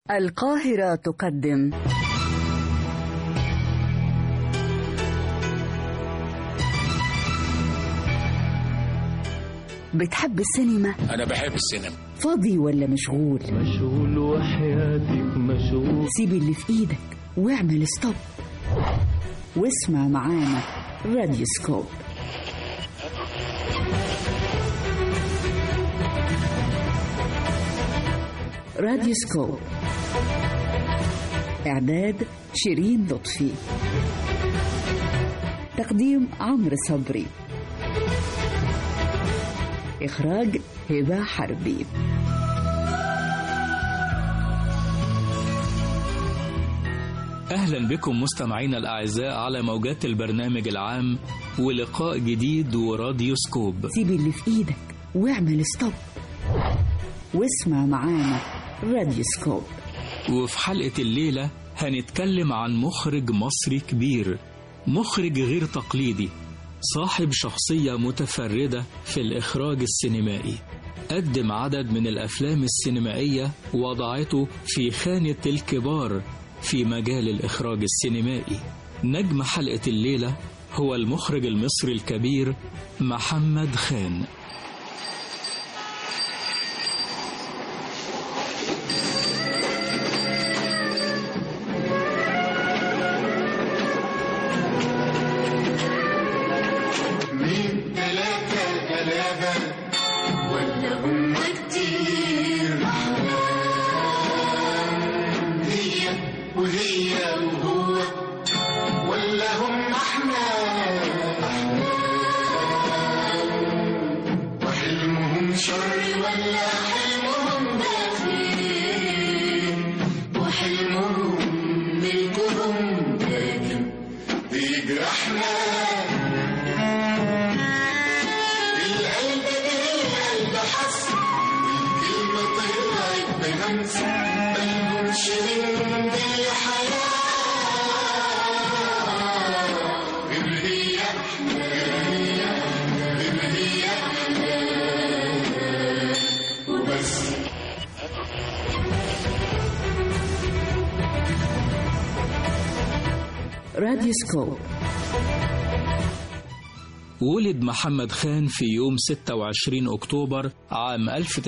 القاهرة تقدم بتحب السينما؟ أنا بحب السينما فاضي ولا مشغول؟ مشغول وحياتك مشغول سيب اللي في ايدك واعمل ستوب واسمع معانا راديو سكوب راديو سكوب إعداد شيرين لطفي تقديم عمرو صبري إخراج هبة حربي أهلا بكم مستمعينا الأعزاء على موجات البرنامج العام ولقاء جديد وراديو سكوب سيب اللي في ايدك واعمل ستوب واسمع معانا راديو سكوب وفي حلقة الليلة هنتكلم عن مخرج مصري كبير مخرج غير تقليدي صاحب شخصية متفردة في الإخراج السينمائي قدم عدد من الأفلام السينمائية وضعته في خانة الكبار في مجال الإخراج السينمائي نجم حلقة الليلة هو المخرج المصري الكبير محمد خان مين تلاتة تلاتة ولا هم كتير هي وهي وهو ولا هم احنا وحلمهم شر ولا حلمهم داخلين وحلمهم ملكهم لكن بيجرحنا القلب بالقلب حس والكلمة طلعت بهمس ملهمش من دي حياة غير هي احنا غير هي احنا وبس راديو سكوب ولد محمد خان في يوم 26 أكتوبر عام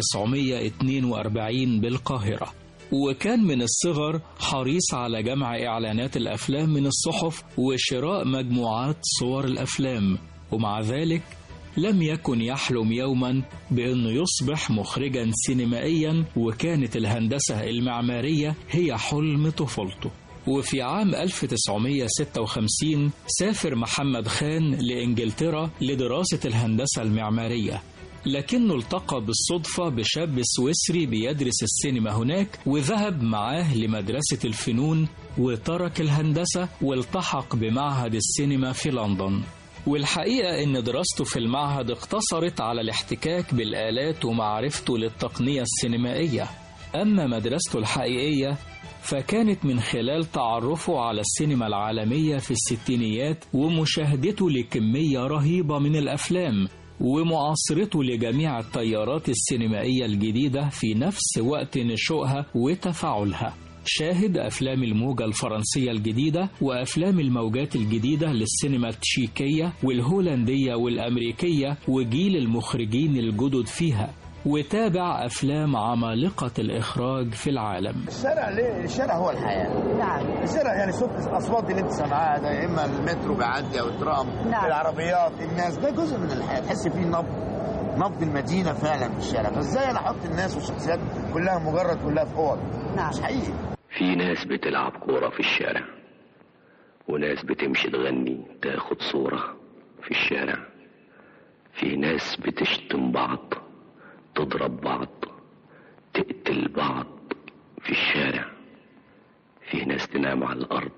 1942 بالقاهرة وكان من الصغر حريص على جمع إعلانات الأفلام من الصحف وشراء مجموعات صور الأفلام ومع ذلك لم يكن يحلم يوما بأنه يصبح مخرجا سينمائيا وكانت الهندسة المعمارية هي حلم طفولته وفي عام 1956 سافر محمد خان لإنجلترا لدراسة الهندسة المعمارية لكنه التقى بالصدفة بشاب سويسري بيدرس السينما هناك وذهب معاه لمدرسة الفنون وترك الهندسة والتحق بمعهد السينما في لندن والحقيقة إن دراسته في المعهد اقتصرت على الاحتكاك بالآلات ومعرفته للتقنية السينمائية أما مدرسته الحقيقية فكانت من خلال تعرفه على السينما العالمية في الستينيات ومشاهدته لكمية رهيبة من الأفلام ومعاصرته لجميع التيارات السينمائية الجديدة في نفس وقت نشوئها وتفاعلها شاهد أفلام الموجة الفرنسية الجديدة وأفلام الموجات الجديدة للسينما التشيكية والهولندية والأمريكية وجيل المخرجين الجدد فيها وتابع أفلام عمالقة الإخراج في العالم الشارع ليه؟ الشارع هو الحياة. نعم. الشارع يعني صوت الأصوات اللي أنت سامعاها ده يا إما المترو بيعدي أو الترام، نعم. العربيات، الناس، ده جزء من الحياة، تحس فيه نبض نبض المدينة فعلا في الشارع، فإزاي أنا أحط الناس والشخصيات كلها مجرد كلها في أوض؟ نعم. مش حقيقي. في ناس بتلعب كورة في الشارع وناس بتمشي تغني تاخد صورة في الشارع في ناس بتشتم بعض تضرب بعض تقتل بعض في الشارع في ناس تنام على الأرض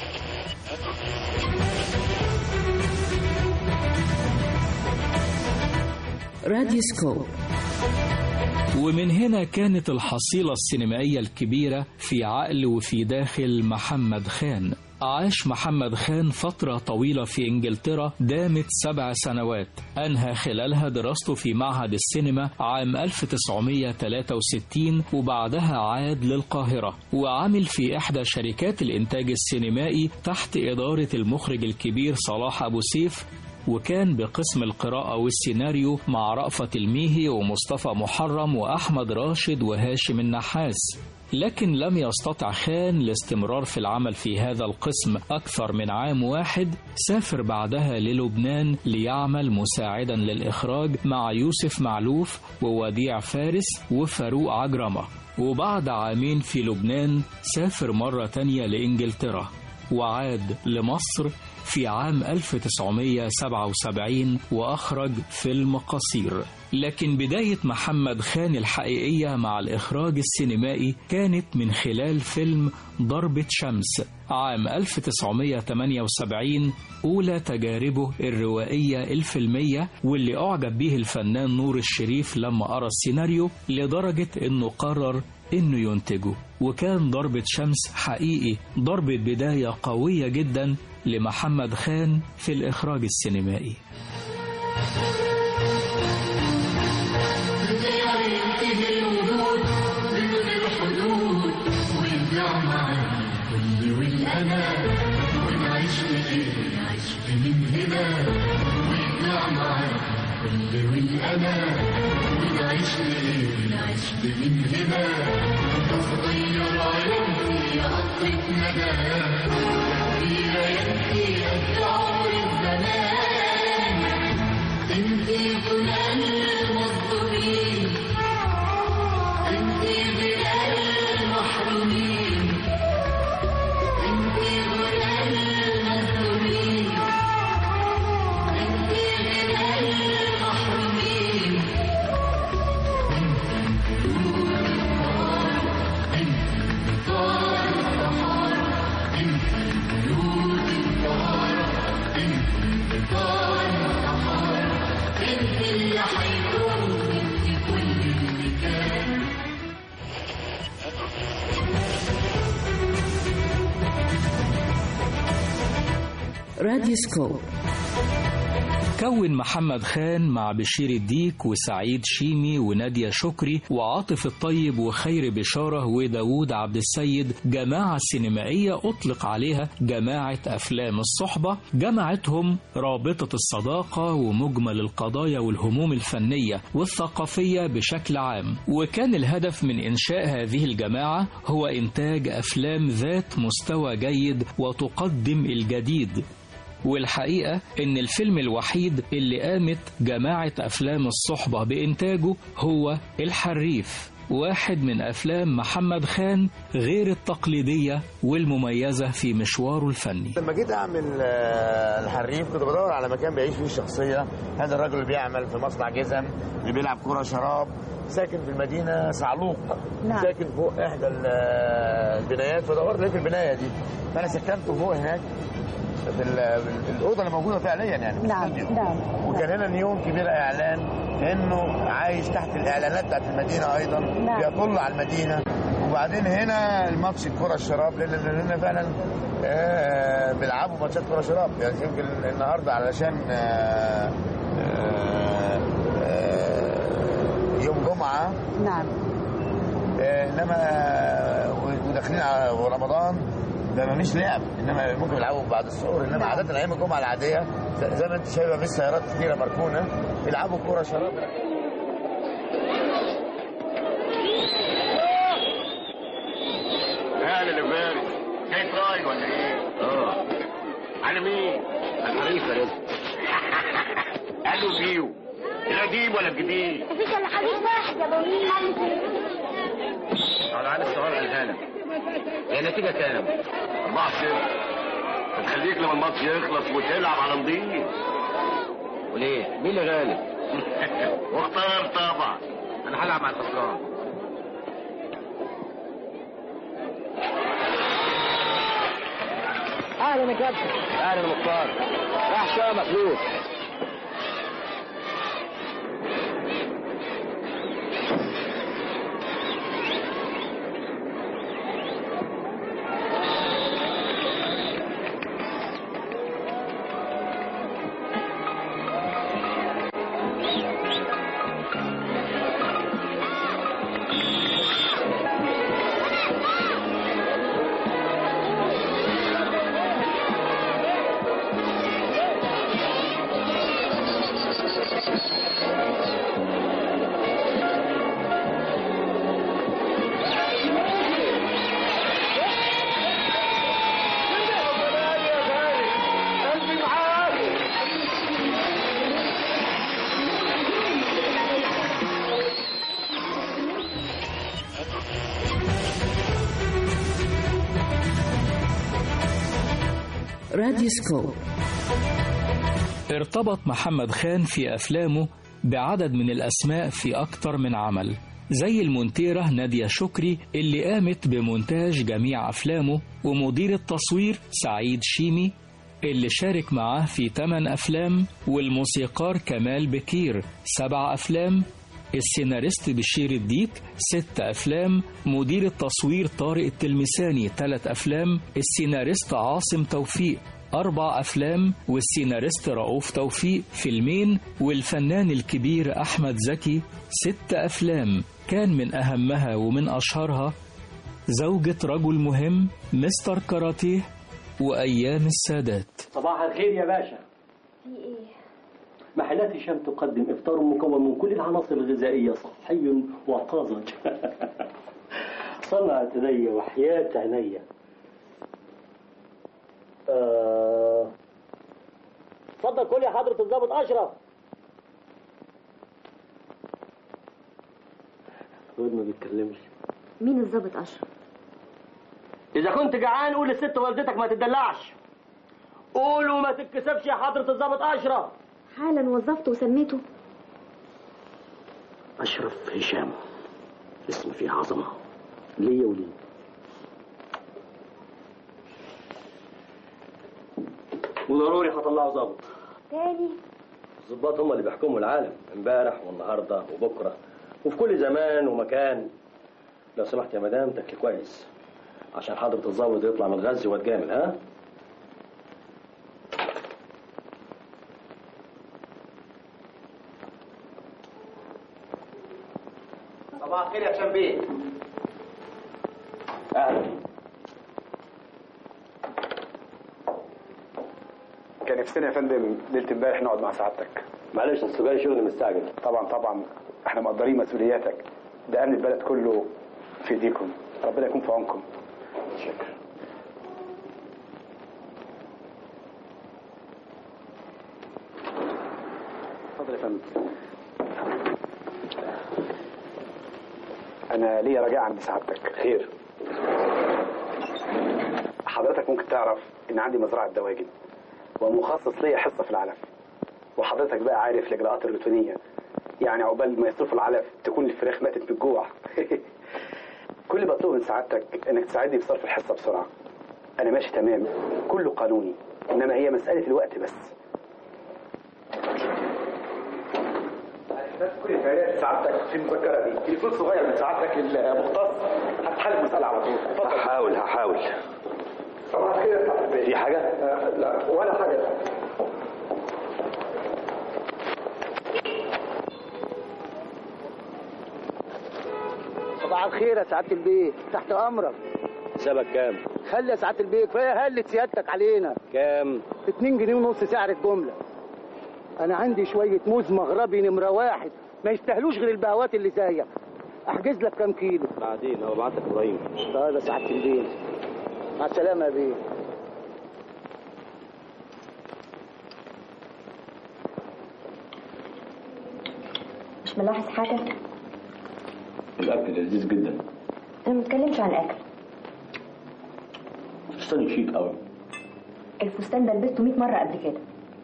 راديو سكوب ومن هنا كانت الحصيلة السينمائية الكبيرة في عقل وفي داخل محمد خان عاش محمد خان فترة طويلة في إنجلترا دامت سبع سنوات أنهى خلالها دراسته في معهد السينما عام 1963 وبعدها عاد للقاهرة وعمل في إحدى شركات الإنتاج السينمائي تحت إدارة المخرج الكبير صلاح أبو سيف وكان بقسم القراءة والسيناريو مع رأفت الميهي ومصطفى محرم وأحمد راشد وهاشم النحاس لكن لم يستطع خان الاستمرار في العمل في هذا القسم أكثر من عام واحد سافر بعدها للبنان ليعمل مساعدا للإخراج مع يوسف معلوف ووديع فارس وفاروق عجرمة وبعد عامين في لبنان سافر مرة تانية لإنجلترا وعاد لمصر في عام 1977 وأخرج فيلم قصير لكن بداية محمد خان الحقيقية مع الإخراج السينمائي كانت من خلال فيلم ضربة شمس عام 1978 أولى تجاربه الروائية الفيلمية واللي أعجب به الفنان نور الشريف لما قرأ السيناريو لدرجة أنه قرر انه ينتجه وكان ضربة شمس حقيقي ضربة بداية قوية جدا لمحمد خان في الإخراج السينمائي راديوسكوب كون محمد خان مع بشير الديك وسعيد شيمي ونادية شكري وعاطف الطيب وخير بشارة وداوود عبد السيد جماعة سينمائية أطلق عليها جماعة أفلام الصحبة جمعتهم رابطة الصداقة ومجمل القضايا والهموم الفنية والثقافية بشكل عام وكان الهدف من إنشاء هذه الجماعة هو إنتاج أفلام ذات مستوى جيد وتقدم الجديد والحقيقة إن الفيلم الوحيد اللي قامت جماعة أفلام الصحبة بإنتاجه هو الحريف واحد من أفلام محمد خان غير التقليدية والمميزة في مشواره الفني لما جيت اعمل آه، الحريف كنت بدور على مكان بيعيش فيه الشخصيه هذا الراجل اللي بيعمل في مصنع جزم اللي بيلعب كره شراب ساكن في المدينه صعلوق نعم. ساكن فوق احدى ال- آه، البنايات فدورت لقيت البنايه دي فانا سكنت فوق هناك في ال- الاوضه اللي موجوده فعليا يعني في نعم الاستوديو. نعم وكان هنا نيون كبير اعلان انه عايش تحت الاعلانات بتاعت المدينه ايضا نعم. بيطل على المدينه وبعدين هنا الماتش الكره الشراب لان لان فعلا آه، بيلعبوا ماتشات كره شراب يعني يمكن النهارده علشان آه، آه، آه، يوم جمعه نعم آه، انما آه، وداخلين على رمضان ده مفيش لعب انما ممكن يلعبوا بعد الظهر انما نعم. عاده ايام الجمعه العاديه زي- زي ما انت شايفه في سيارات كتيره مركونه يلعبوا كوره شراب اهلا يا فارس جاي راي ولا ايه؟ اه على مين؟ الحريف يا رزق قالوا فيو القديم ولا الجديد؟ مفيش الا حديث واحد يا بوليس على عين السهر الهانم هي النتيجة كام؟ 4 0 هتخليك لما الماتش يخلص وتلعب على نضيف وليه؟ مين اللي غالب؟ واختار طبعا انا هلعب مع الخسران اهلا يا كابتن اهلا يا مختار راح شويه مخلوق راديوسكوب ارتبط محمد خان في أفلامه بعدد من الأسماء في أكتر من عمل زي المونتيرة نادية شكري اللي قامت بمونتاج جميع أفلامه ومدير التصوير سعيد شيمي اللي شارك معاه في 8 أفلام والموسيقار كمال بكير سبع أفلام السيناريست بشير الديك ست أفلام مدير التصوير طارق التلمساني ثلاث أفلام السيناريست عاصم توفيق أربع أفلام والسيناريست رؤوف توفيق فيلمين والفنان الكبير أحمد زكي ست أفلام كان من أهمها ومن أشهرها زوجة رجل مهم مستر كاراتيه وأيام السادات صباح الخير يا باشا في ايه محلات هشام تقدم افطار مكون من كل العناصر الغذائيه صحي وطازج صنعت ايديا وحياة عينيا آه، اتفضل كل يا حضرة الضابط أشرف الواد ما بيتكلمش مين الظابط اشرف إذا كنت جعان قول للست والدتك ما تدلعش قول وما تتكسفش يا حضرة الضابط أشرف حالا وظفته وسميته أشرف هشام اسم فيه عظمة ليا وليه وضروري هطلعه ظابط تاني الظباط هم اللي بيحكموا العالم امبارح والنهارده وبكره وفي كل زمان ومكان لو سمحت يا مدام تاكلي كويس عشان حضرة الظابط يطلع متغذي واتجامل ها صباح الخير يا هشام بيه اهلا كان نفسنا يا فندم ليله امبارح نقعد مع سعادتك معلش اصل جاي شغل مستعجل طبعا طبعا احنا مقدرين مسؤولياتك ده امن البلد كله في ايديكم ربنا يكون في عونكم شكرا اتفضل يا فندم انا ليا رجاء عند سعادتك خير حضرتك ممكن تعرف ان عندي مزرعه دواجن ومخصص ليا حصه في العلف وحضرتك بقى عارف الاجراءات الروتينيه يعني عقبال ما يصرفوا العلف تكون الفراخ ماتت من الجوع كل اللي بطلبه من سعادتك انك تساعدني في صرف الحصه بسرعه انا ماشي تمام كله قانوني انما هي مساله الوقت بس كل البيانات سعادتك في المذكره دي تليفون صغير من سعادتك المختص هتحل المساله على طول اتفضل هحاول هحاول صباح الخير يا صاحبي في حاجة؟ آه، لا ولا حاجه صباح الخير يا سعاده البيت تحت امرك حسابك كام؟ خلي يا سعاده البيت كفايه هلت سيادتك علينا كام؟ 2 جنيه ونص سعر الجمله انا عندي شويه موز مغربي نمره واحد ما يستاهلوش غير البهوات اللي زيك احجز لك كام كيلو بعدين هو بعت لك ابراهيم طيب يا سعاده البيت مع السلامه يا بيه مش ملاحظ حاجه الأكل لذيذ جدا انا ما بتكلمش عن الاكل فستان شيك قوي الفستان ده لبسته 100 مره قبل كده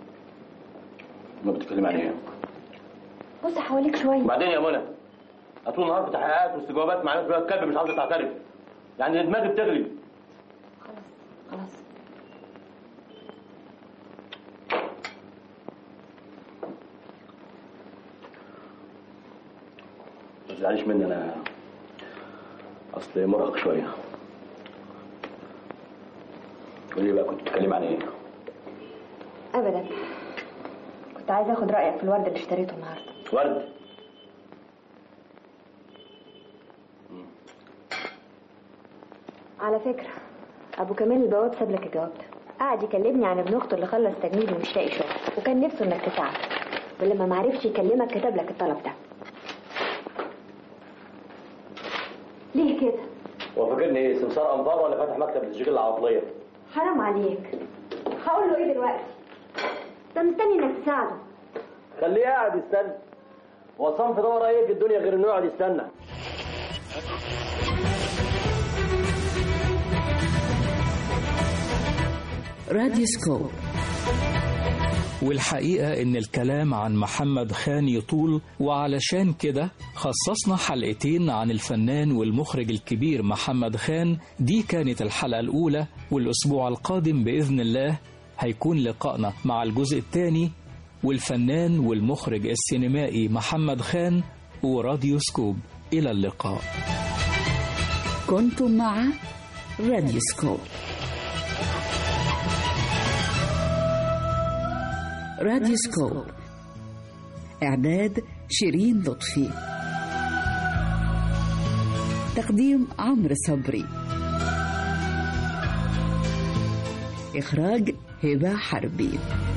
ما بتتكلم عن ايه؟ بص حواليك شويه بعدين يا منى طول النهار في تحقيقات واستجوابات مع ناس بقى كلب مش عاوزه تعترف يعني دماغي بتغلي خلاص ما تزعليش مني أنا أصل مرهق شوية قولي بقى كنت بتتكلم عن ايه؟ ابدا كنت عايزه اخد رايك في الورد اللي اشتريته النهارده ورد على فكره ابو كمال البواب ساب لك الجواب ده قعد يكلمني عن ابن اخته اللي خلص تجنيد ومش لاقي شغل وكان نفسه انك تساعده ولما ما عرفش يكلمك كتب لك الطلب ده ليه كده هو فاكرني ايه سمسار انبار ولا فاتح مكتب للتشغيل العطليه حرام عليك هقول له ايه دلوقتي ده مستني انك تساعده خليه قاعد يستنى هو صنف دور ايه في الدنيا غير انه يقعد يستنى راديوسكوب والحقيقة إن الكلام عن محمد خان يطول وعلشان كده خصصنا حلقتين عن الفنان والمخرج الكبير محمد خان دي كانت الحلقة الأولى والأسبوع القادم بإذن الله هيكون لقائنا مع الجزء الثاني والفنان والمخرج السينمائي محمد خان وراديو سكوب إلى اللقاء كنتم مع راديوسكوب راديوسكوب إعداد شيرين لطفي تقديم عمرو صبري إخراج هبة حربي